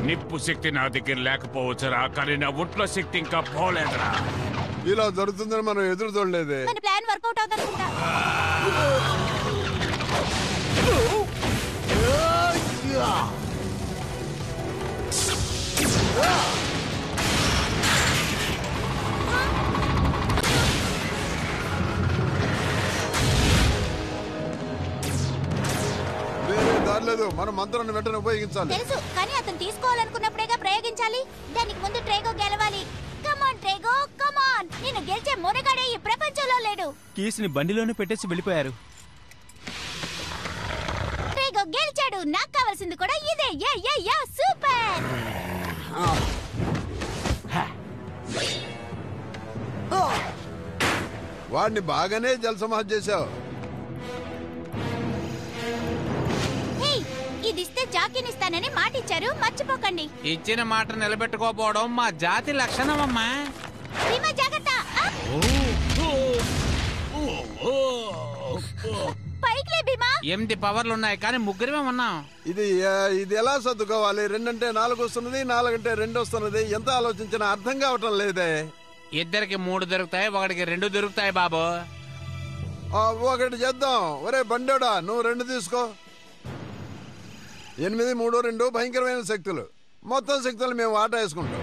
నిప్పు శక్తి నా దగ్గర లేకపోవచ్చురా కానీ నా ఒంట్లో శక్తి ఇంకా పోలేదురా ఇలా జరుగుతుందని మనం ఎదురు చూడలేదే మన ప్లాన్ వర్కౌట్ అవుతుందనుకుంటా వేరే దారి లేదు మనం మంత్రాన్ని వెంటనే ఉపయోగించాలి తెలుసు కానీ అతను తీసుకోవాలనుకున్నప్పుడేగా ప్రయోగించాలి దానికి ముందు ట్రేగో గెలవాలి కమాన్ ట్రేగో కమాన్ నేను గెలిచే మునగాడే ఈ ప్రపంచంలో లేడు కీస్ని బండిలోనే పెట్టేసి వెళ్ళిపోయారు ట్రేగో గెలిచాడు నాకు కావాల్సింది కూడా ఇదే యా యా యా సూపర్ వాడిని బాగానే జలసమాజ్ చేశావు హే ఇది ఇస్తే జాకీని ఇస్తానని మాట ఇచ్చారు మర్చిపోకండి ఇచ్చిన మాట నిలబెట్టుకోపోవడం మా జాతి లక్షణం అమ్మా భీమా జాగ్రత్త ఆ! పైకిలే భీమా ఎనిమిది పవర్లు ఉన్నాయి కానీ ముగ్గురమే ఉన్నాం ఇది ఆ, ఇది ఎలా సర్దుకోవాలి రెండంటే నాలుగు వస్తున్నది నాలుగంటే రెండు వస్తున్నది ఎంత ఆలోచించినా అర్థం కావటం లేదే ఇద్దరికి మూడు దొరుకుతాయి ఒకడికి రెండు దొరుకుతాయి బాబు ఆ, ఒకటి చేద్దాం ఒరే బండోడా నువ్వు రెండు తీసుకో ఎనిమిది మూడు రెండు భయంకరమైన శక్తులు మొత్తం శక్తులు మేము ఆట వేసుకుంటాం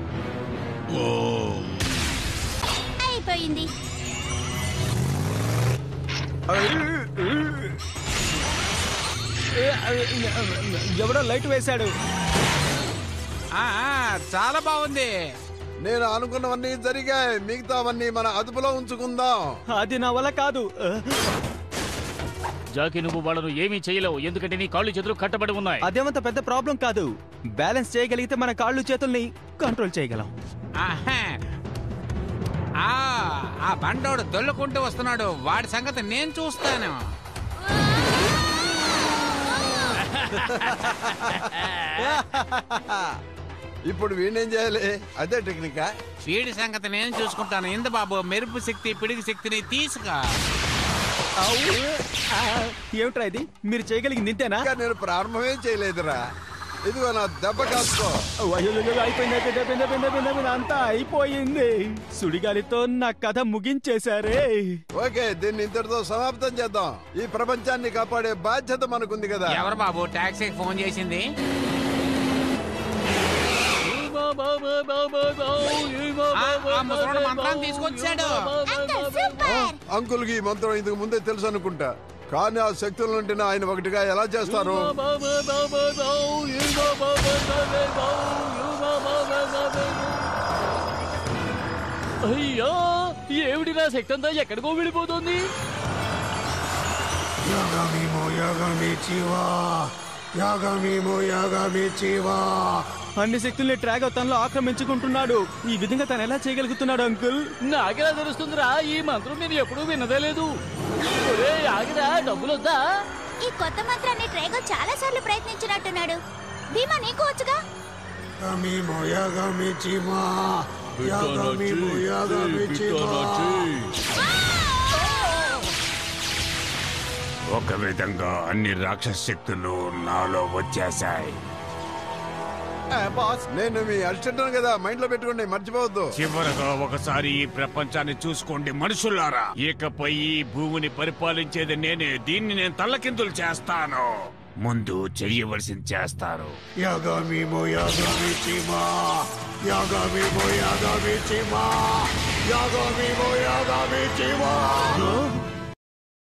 అయిపోయింది ఎవడో లైట్ వేశాడు ఆ, ఆ, చాలా బాగుంది నేను అనుకున్నవన్నీ జరిగాయి మిగతావన్నీ మన అదుపులో ఉంచుకుందాం అది నా వల్ల కాదు జాకి నువ్వు వాళ్ళను ఏమీ చేయలేవు ఎందుకంటే నీ కాళ్ళు చేతులు కట్టబడి ఉన్నాయి అదేమంత పెద్ద ప్రాబ్లం కాదు బ్యాలెన్స్ చేయగలిగితే మన కాళ్ళు చేతుల్ని కంట్రోల్ చేయగలం ఆహా. ఆ, ఆ బండోడు దొల్లుకుంటూ వస్తున్నాడు వాడి సంగతి నేను చూస్తాను ఇప్పుడు వీణేం చేయాలి అదే టెక్నికా వీడి సంగతి నేను చూసుకుంటాను ఇంద బాబు మెరుపు శక్తి పిడికి శక్తిని తీసుకా ఏమిట్రా ఇది మీరు చేయగలిగింది ఇంతేనా ఇంకా నేను ప్రారంభమే చేయలేదురా ఇదిగో నా దెబ్బ కాసుకో అయ్యయ్యో, అయిపోయింది అయిపోయింది అయిపోయింది అయిపోయింది అయిపోయింది అయిపోయింది అంతా అయిపోయింది సుడిగాలితో నా కథ ముగించేశారే ఓకే దీన్ని ఇంతటితో సమాప్తం చేద్దాం ఈ ప్రపంచాన్ని కాపాడే బాధ్యత మనకుంది కదా ఎవరు బాబు టాక్సీకి ఫోన్ చేసింది ఆ, ఆ ముసలోడు మంత్రాన్ని తీసుకొచ్చాడు అంకుల్ సూపర్ అంకుల్ కి ఈ మంత్రం ఇంతకు ముందే తెలుసు అనుకుంటా కానీ ఆ శక్తుల నుండి ఆయన ఒకటిగా ఎలా చేస్తారు అయ్యో ఏమిటి నా శక్తి అంతా ఎక్కడికో వెళ్ళిపోతుంది అన్ని శక్తుల్ని ట్రాక్ తనలో ఆక్రమించుకుంటున్నాడు ఈ విధంగా తను ఎలా చేయగలుగుతున్నాడు అంకుల్ నాకెలా తెలుస్తుందిరా ఈ మంత్రం నేను ఎప్పుడూ వినదే లేదు ఒరే ఆగిరా డబ్బులొద్దా ఈ కొత్త మంత్రాన్ని ట్రేగో చాలా సార్లు ప్రయత్నించినట్టున్నాడు భీమా నీకు వచ్చుగా ఒక విధంగా అన్ని రాక్షస శక్తులు నాలో వచ్చేసాయి బాస్ నేను మీ అరిచెట్టాను కదా మైండ్ లో పెట్టుకోండి మర్చిపోవద్దు చివరగా ఒకసారి ఈ ప్రపంచాన్ని చూసుకోండి మనుషులారా ఇకపై ఈ భూమిని పరిపాలించేది నేనే దీన్ని నేను తల్లకిందులు చేస్తాను ముందు చెయ్యవలసింది చేస్తారు యాగామి